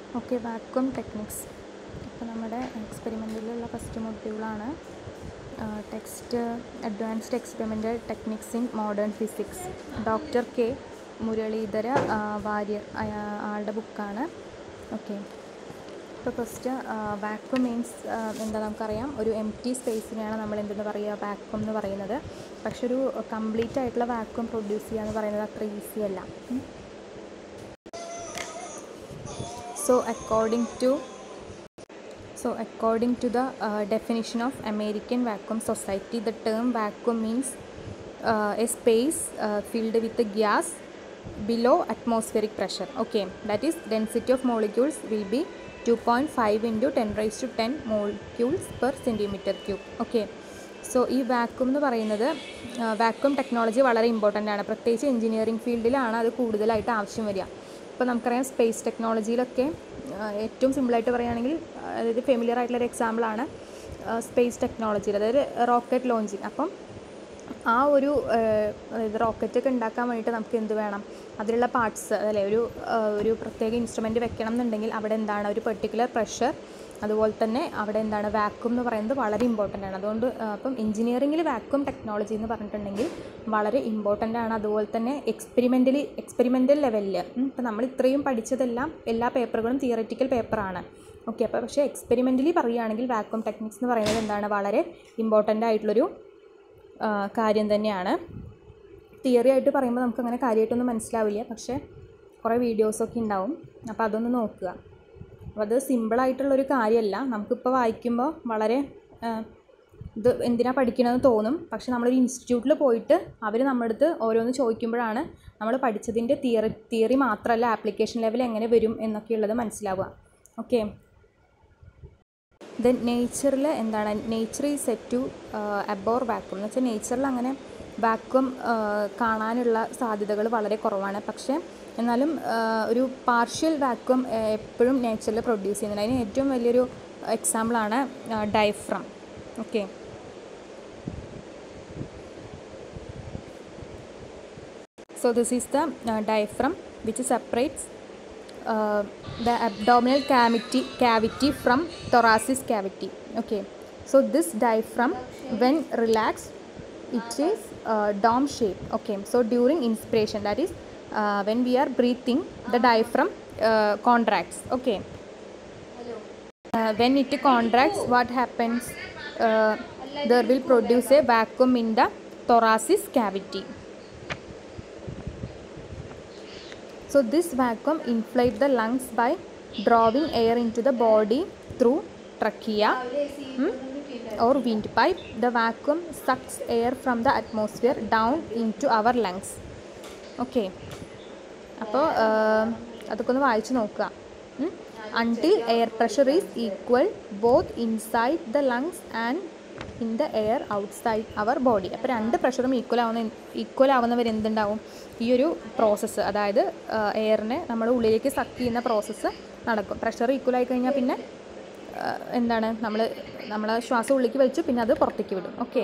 Okay vacuum techniques അപ്പോൾ നമ്മുടെ എക്സ്പെരിമെൻറ്റിലുള്ള ഫസ്റ്റ് മൊഡ്യൂളാണ് text advanced experimental techniques in modern physics doctor K Muralidhara ആ, വാര്യർ അയാ- ആളുടെ ബുക്കാണ് ഓക്കെ ഇപ്പോൾ ഫസ്റ്റ് വാക്വം മീൻസ് എന്താ നമുക്കറിയാം ഒരു എം ടി സ്പേസിനെയാണ് നമ്മൾ എന്തെന്ന് പറയുക വാക്വം എന്ന് പറയുന്നത് പക്ഷെ ഒരു കംപ്ലീറ്റ് ആയിട്ടുള്ള വാക്വം പ്രൊഡ്യൂസ് ചെയ്യുക എന്ന് പറയുന്നത് അത്ര ഈസി അല്ല ഉം. So according to so according to the uh, definition of American Vacuum Society, the term vacuum means uh, a space uh, filled with a gas below atmospheric pressure. Okay, that is density of molecules will be 2.5 into 10 raised to 10 molecules per centimeter cube. Okay. So ഈ vacuum എന്ന് പറയുന്നത് vacuum technology വളരെ important ആണ് പ്രത്യേകിച്ച് engineering ഫീൽഡിലാണ് അത് കൂടുതലായിട്ട് ആവശ്യം വരിക ഇപ്പോൾ നമുക്കറിയാം സ്പേസ് ടെക്നോളജിയിലൊക്കെ ആ, ഏറ്റവും സിമ്പിളായിട്ട് പറയുകയാണെങ്കിൽ അതായത് ഫെമിലിയർ ആയിട്ടുള്ളൊരു എക്സാമ്പിളാണ് സ്പേസ് ടെക്നോളജിയിൽ അതായത് റോക്കറ്റ് ലോഞ്ചിങ് അപ്പം ആ ഒരു ആ, അതായത് റോക്കറ്റൊക്കെ ഉണ്ടാക്കാൻ വേണ്ടിയിട്ട് നമുക്ക് എന്ത് വേണം അതിലുള്ള പാർട്സ് അല്ലേ ഒരു ആ, ഒരു പ്രത്യേക ഇൻസ്ട്രുമെൻറ്റ് വെക്കണം എന്നുണ്ടെങ്കിൽ അവിടെ എന്താണ് ഒരു പെർട്ടിക്കുലർ പ്രഷർ അതുപോലെ തന്നെ അവിടെ എന്താണ് വാക്വം എന്ന് പറയുന്നത് വളരെ ഇമ്പോർട്ടൻ്റ് ആണ് അതുകൊണ്ട് ആ, അപ്പം എഞ്ചിനീയറിംഗിൽ വാക്വം ടെക്നോളജി എന്ന് പറഞ്ഞിട്ടുണ്ടെങ്കിൽ വളരെ ഇമ്പോർട്ടൻ്റ് ആണ് അതുപോലെ തന്നെ എക്സ്പെരിമെൻ്റലി എക്സ്പെരിമെൻ്റൽ ലെവലിൽ ഇപ്പം നമ്മൾ ഇത്രയും പഠിച്ചതെല്ലാം എല്ലാ പേപ്പറുകളും തിയററ്റിക്കൽ പേപ്പറാണ് ഓക്കെ അപ്പോൾ പക്ഷേ എക്സ്പെരിമെൻ്റലി പറയുകയാണെങ്കിൽ വാക്വം ടെക്നിക്സ് എന്ന് പറയുന്നത് എന്താണ് വളരെ ഇമ്പോർട്ടൻ്റ് ആയിട്ടുള്ളൊരു ആ, കാര്യം തന്നെയാണ് തിയറി ആയിട്ട് പറയുമ്പോൾ നമുക്ക് അങ്ങനെ കാര്യമായിട്ടൊന്നും മനസ്സിലാവില്ല പക്ഷേ കുറേ വീഡിയോസൊക്കെ ഉണ്ടാവും അപ്പോൾ അതൊന്ന് നോക്കുക അപ്പോൾ അത് സിമ്പിളായിട്ടുള്ളൊരു കാര്യമല്ല നമുക്കിപ്പോൾ വായിക്കുമ്പോൾ വളരെ ആ, ഇത് എന്തിനാ പഠിക്കണമെന്ന് തോന്നും പക്ഷെ നമ്മളൊരു ഇൻസ്റ്റിറ്റ്യൂട്ടിൽ പോയിട്ട് അവർ നമ്മുടെ അടുത്ത് ഓരോന്ന് ചോദിക്കുമ്പോഴാണ് നമ്മൾ പഠിച്ചതിൻ്റെ തിയറി തിയറി മാത്രമല്ല ആപ്ലിക്കേഷൻ ലെവൽ എങ്ങനെ വരും എന്നൊക്കെയുള്ളത് മനസ്സിലാവുക ഓക്കെ ദെൻ നേച്ചറിൽ എന്താണ് നേച്ചർ ഈ സെറ്റ് ടു അബോർ വാക്വം എന്ന് വെച്ചാൽ നേച്ചറിൽ അങ്ങനെ വാക്വം കാണാനുള്ള സാധ്യതകൾ വളരെ കുറവാണ് പക്ഷേ എന്നാലും ആ, ഒരു പാർഷ്യൽ വാക്വം എപ്പോഴും നേച്ചറിൽ പ്രൊഡ്യൂസ് ചെയ്യുന്നുണ്ട് അതിന് ഏറ്റവും വലിയൊരു എക്സാമ്പിളാണ് diaphragm okay So this is the uh, diaphragm which separates uh, the abdominal cavity cavity from thoracic cavity. Okay. So this diaphragm when relaxed it is uh, dome shape. Okay. So during inspiration that is uh, when we are breathing the diaphragm uh, contracts. Okay. Uh, when it contracts what happens uh, there will produce a vacuum in the thoracic cavity. So this vacuum inflate the lungs by drawing air into the body through trachea hmm, or windpipe. The vacuum sucks air from the atmosphere down into our lungs. Okay അപ്പോൾ അതൊക്കെ ഒന്ന് വായിച്ച് നോക്കുക until air pressure is equal both inside the lungs and in the air outside our body അപ്പോൾ രണ്ട് പ്രഷറും equal ആവുന്ന equal ആവുന്നവർ എന്തുണ്ടാവും ഈ ഒരു പ്രോസസ്സ് അതായത് എയറിനെ നമ്മുടെ ഉള്ളിലേക്ക് സക്ക് ചെയ്യുന്ന പ്രോസസ്സ് നടക്കും പ്രഷർ ഈക്വൽ ആയി കഴിഞ്ഞാൽ പിന്നെ ആ, എന്താണ് നമ്മൾ നമ്മളെ ശ്വാസം ഉള്ളിലേക്ക് വലിച്ചു പിന്നെ അത് പുറത്തേക്ക് വിടും ഓക്കെ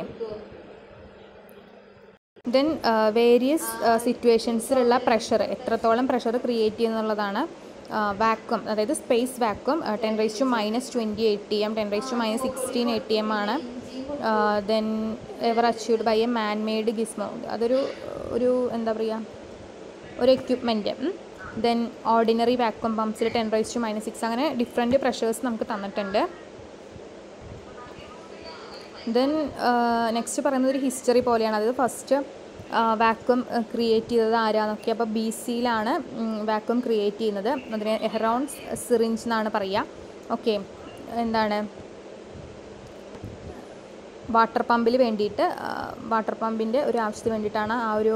ദെൻ വേരിയസ് സിറ്റുവേഷൻസിലുള്ള പ്രഷർ എത്രത്തോളം പ്രഷർ ക്രിയേറ്റ് ചെയ്യുന്നുള്ളതാണ് വാക്വം അതായത് space vacuum ten raise to minus twenty eight T M ten raise to minus sixteen eight T M ആണ് then ever achieved by a man made gizmo അതൊരു ഒരു എന്താ പറയുക ഒരു എക്യുപ്മെൻറ്റ് ദെൻ ഓർഡിനറി വാക്വം പമ്പ്സിൽ ten raise to minus six അങ്ങനെ different pressures നമുക്ക് തന്നിട്ടുണ്ട് ദെൻ നെക്സ്റ്റ് പറയുന്നത് ഒരു ഹിസ്റ്ററി പോലെയാണ് അതായത് ഫസ്റ്റ് വാക്വം ക്രിയേറ്റ് ചെയ്തത് ആരാന്നൊക്കെ അപ്പോൾ ബി സിയിലാണ് വാക്വം ക്രിയേറ്റ് ചെയ്യുന്നത് അതിന് എഹറോൺ സിറിഞ്ച് എന്നാണ് പറയുക ഓക്കെ എന്താണ് വാട്ടർ പമ്പിൽ വേണ്ടിയിട്ട് വാട്ടർ പമ്പിൻ്റെ ഒരു ആവശ്യത്തിന് വേണ്ടിയിട്ടാണ് ആ ഒരു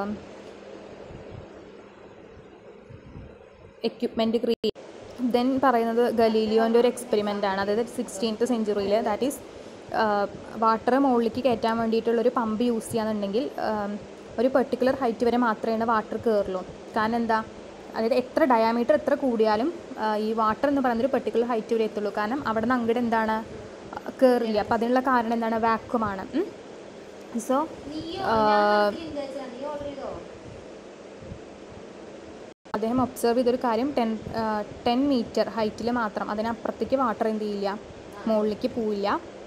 എക്യുപ്മെൻറ്റ് ക്രിയേറ്റ് ദെൻ പറയുന്നത് ഗലീലിയോൻ്റെ ഒരു എക്സ്പെരിമെൻ്റ് ആണ് അതായത് സിക്സ്റ്റീൻത്ത് സെഞ്ചുറിയിൽ ദാറ്റ് ഈസ് വാട്ടർ മുകളിലേക്ക് കയറ്റാൻ വേണ്ടിയിട്ടുള്ളൊരു പമ്പ് യൂസ് ചെയ്യാന്നുണ്ടെങ്കിൽ ആം, ഒരു പെർട്ടിക്കുലർ ഹൈറ്റ് വരെ മാത്രമേ വാട്ടർ കയറുള്ളൂ കാരണം എന്താ അതായത് എത്ര ഡയാമീറ്റർ എത്ര കൂടിയാലും ആ, ഈ വാട്ടർ എന്ന് പറയുന്ന ഒരു പെർട്ടിക്കുലർ ഹൈറ്റ് വരെ എത്തുള്ളൂ കാരണം അവിടെ നിന്ന് അങ്ങോട്ട് എന്താണ് കയറില്ല അപ്പോൾ അതിനുള്ള കാരണം എന്താണ് വാക്വമാണ് സോ അദ്ദേഹം ഒബ്സർവ് ചെയ്തൊരു കാര്യം ടെൻ ടെൻ മീറ്റർ ഹൈറ്റിൽ മാത്രം അതിനപ്പുറത്തേക്ക് വാട്ടർ എന്ത് ചെയ്യില്ല മുകളിലേക്ക് പോവില്ല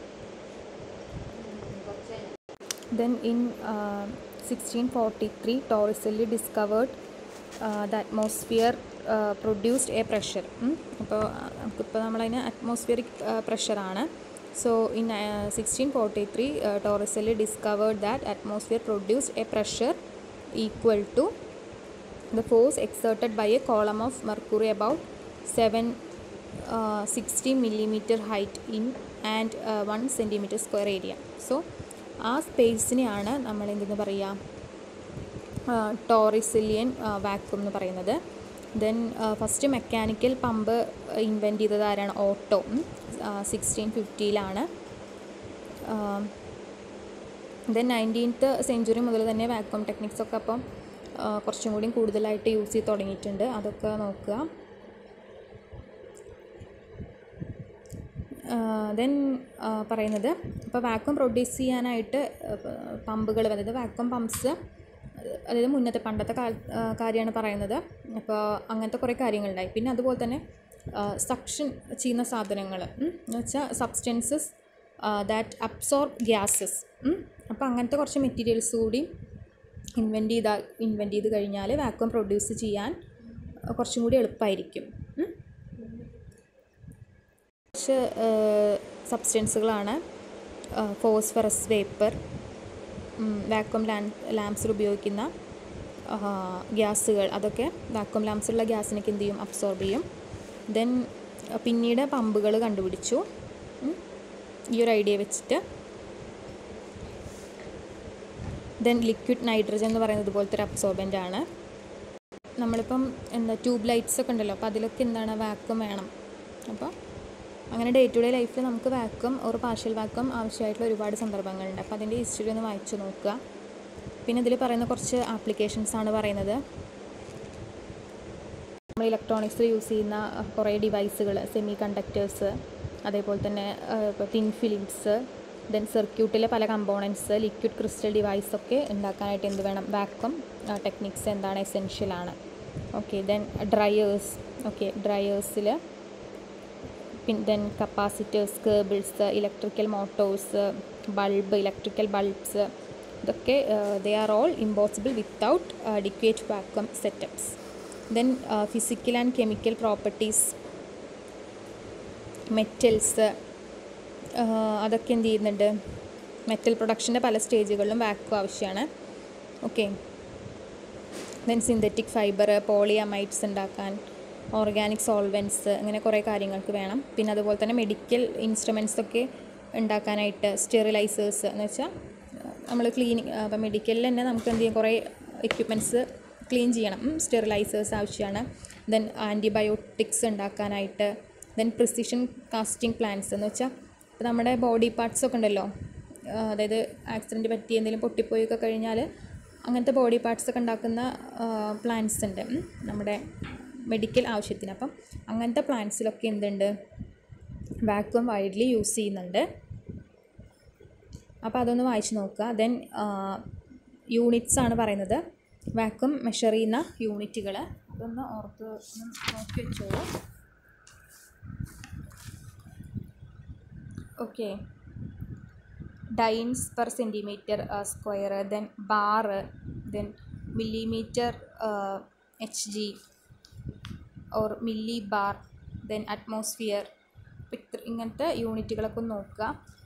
then in sixteen forty three Torricelli discovered the atmosphere produced a pressure അപ്പോൾ നമുക്കിപ്പോൾ നമ്മളതിന് അറ്റ്മോസ്ഫിയറിക് പ്രഷറാണ് so in sixteen forty three Torricelli discovered that atmosphere produced a pressure equal to the force exerted by a column of mercury about 7 uh, 60 millimeter height in and uh, 1 centimeter square area so ആ സ്പേസിനെയാണ് നമ്മൾ എന്തെന്ന് പറയുക ടോറിസിലിയൻ vacuum എന്ന് പറയുന്നത് then first mechanical pump invent ചെയ്തത് ആരാണ് Otto sixteen ഫിഫ്റ്റിയിലാണ് then nineteenth century മുതൽ തന്നെ വാക്യൂം ടെക്നിക്സ് ഒക്കെ അപ്പം കുറച്ചും കൂടി കൂടുതലായിട്ട് യൂസ് ചെയ്ത് തുടങ്ങിയിട്ടുണ്ട് അതൊക്കെ നോക്കുക ദെൻ പറയുന്നത് ഇപ്പോൾ വാക്വം പ്രൊഡ്യൂസ് ചെയ്യാനായിട്ട് പമ്പുകൾ അതായത് വാക്വം പമ്പ്സ് അതായത് മുന്നത്തെ പണ്ടത്തെ കാല കാര്യമാണ് പറയുന്നത് അപ്പോൾ അങ്ങനത്തെ കുറേ കാര്യങ്ങളുണ്ടായി പിന്നെ അതുപോലെ തന്നെ സക്ഷൻ ചെയ്യുന്ന സാധനങ്ങൾ എന്ന് വെച്ചാൽ സബ്സ്റ്റൻസസ് ദാറ്റ് അബ്സോർബ് ഗ്യാസസ് അപ്പോൾ അങ്ങനത്തെ കുറച്ച് മെറ്റീരിയൽസ് കൂടി ഇൻവെൻറ്റ് ചെയ്താൽ ഇൻവെൻറ്റ് ചെയ്ത് കഴിഞ്ഞാൽ വാക്വം പ്രൊഡ്യൂസ് ചെയ്യാൻ കുറച്ചും കൂടി എളുപ്പമായിരിക്കും കുറച്ച് സബ്സ്റ്റൻസുകളാണ് ഫോസ്ഫറസ് വേപ്പർ വാക്വം ലാം ലാംപ്സിൽ ഉപയോഗിക്കുന്ന ഗ്യാസുകൾ അതൊക്കെ വാക്വം ലാംപ്സിലുള്ള ഗ്യാസിനൊക്കെ എന്ത് ചെയ്യും അബ്സോർബ് ചെയ്യും ദെൻ പിന്നീട് പമ്പുകൾ കണ്ടുപിടിച്ചു ഈ ഒരു ഐഡിയ വെച്ചിട്ട് ദെൻ ലിക്വിഡ് നൈട്രജൻ എന്ന് പറയുന്നത് ഇതുപോലത്തെ ഒരു അബ്സോർബൻ്റ് ആണ് നമ്മളിപ്പം എന്താ ട്യൂബ് ലൈറ്റ്സ് ഒക്കെ ഉണ്ടല്ലോ അപ്പോൾ അതിലൊക്കെ എന്താണ് വാക്വം വേണം അപ്പോൾ അങ്ങനെ ഡേ ടു ഡേ ലൈഫിൽ നമുക്ക് വാക്വം ഒരു പാർഷ്യൽ വാക്വം ആവശ്യമായിട്ടുള്ള ഒരുപാട് സന്ദർഭങ്ങളുണ്ട് അപ്പോൾ അതിൻ്റെ ഹിസ്റ്ററി ഒന്ന് വായിച്ചു നോക്കുക പിന്നെ ഇതിൽ പറയുന്ന കുറച്ച് ആപ്ലിക്കേഷൻസ് ആണ് പറയുന്നത് നമ്മൾ ഇലക്ട്രോണിക്സിൽ യൂസ് ചെയ്യുന്ന കുറേ ഡിവൈസുകൾ സെമി കണ്ടക്ടേഴ്സ് അതേപോലെ തന്നെ ഇപ്പോൾ തിൻ ഫിലിംസ് ദെൻ സർക്യൂട്ടിലെ പല കമ്പോണൻസ് ലിക്വിഡ് ക്രിസ്റ്റൽ ഡിവൈസ് ഒക്കെ ഉണ്ടാക്കാനായിട്ട് എന്ത് വേണം വാക്വം ടെക്നിക്സ് എന്താണ് എസെൻഷ്യലാണ് ഓക്കെ ദെൻ ഡ്രയേഴ്സ് ഓക്കെ ഡ്രയേഴ്സിൽ പിൻ then capacitors cables electrical motors bulb electrical bulbs ഇതൊക്കെ they are all impossible without adequate vacuum setups then physical and chemical properties metals അതൊക്കെ എന്ത് ചെയ്യുന്നുണ്ട് മെറ്റൽ പ്രൊഡക്ഷൻ്റെ പല സ്റ്റേജുകളിലും വാക്വം ആവശ്യമാണ് okay then synthetic fibre polyamides ഉണ്ടാക്കാൻ ഓർഗാനിക് സോൾവെൻറ്റ്സ് അങ്ങനെ കുറേ കാര്യങ്ങൾക്ക് വേണം പിന്നെ അതുപോലെ തന്നെ മെഡിക്കൽ ഇൻസ്ട്രുമെൻറ്റ്സ് ഒക്കെ ഉണ്ടാക്കാനായിട്ട് സ്റ്റെറിലൈസേഴ്സ് എന്ന് വെച്ചാൽ നമ്മൾ ക്ലീനിങ് അപ്പം മെഡിക്കലിൽ തന്നെ നമുക്ക് എന്ത് ചെയ്യും കുറേ എക്യുപ്മെൻറ്റ്സ് ക്ലീൻ ചെയ്യണം സ്റ്റെറിലൈസേഴ്സ് ആവശ്യമാണ് ദെൻ ആൻറ്റിബയോട്ടിക്സ് ഉണ്ടാക്കാനായിട്ട് ദെൻ പ്രിസിഷൻ കാസ്റ്റിംഗ് പ്ലാന്റ്സ് എന്ന് വെച്ചാൽ ഇപ്പോൾ നമ്മുടെ ബോഡി പാർട്സ് ഒക്കെ ഉണ്ടല്ലോ അതായത് ആക്സിഡൻറ്റ് പറ്റി എന്തെങ്കിലും പൊട്ടിപ്പോയൊക്കെ കഴിഞ്ഞാൽ അങ്ങനത്തെ ബോഡി പാർട്സ് ഒക്കെ ഉണ്ടാക്കുന്ന പ്ലാന്റ്സ് ഉണ്ട് നമ്മുടെ മെഡിക്കൽ ആവശ്യത്തിന് അപ്പം അങ്ങനത്തെ പ്ലാന്റ്സിലൊക്കെ എന്തുണ്ട് വാക്വം വൈഡ്ലി യൂസ് ചെയ്യുന്നുണ്ട് അപ്പോൾ അതൊന്ന് വായിച്ച് നോക്കുക ദെൻ യൂണിറ്റ്സ് ആണ് പറയുന്നത് വാക്വം മെഷർ ചെയ്യുന്ന യൂണിറ്റുകൾ അതൊന്ന് ഓർത്ത് ഒന്ന് നോക്കി വെച്ചോളൂ okay dynes per centimetre square then bar then millimetre H G or milli bar then atmosphere ഇത്ര ഇങ്ങനത്തെ യൂണിറ്റുകളൊക്കെ ഒന്ന് നോക്കുക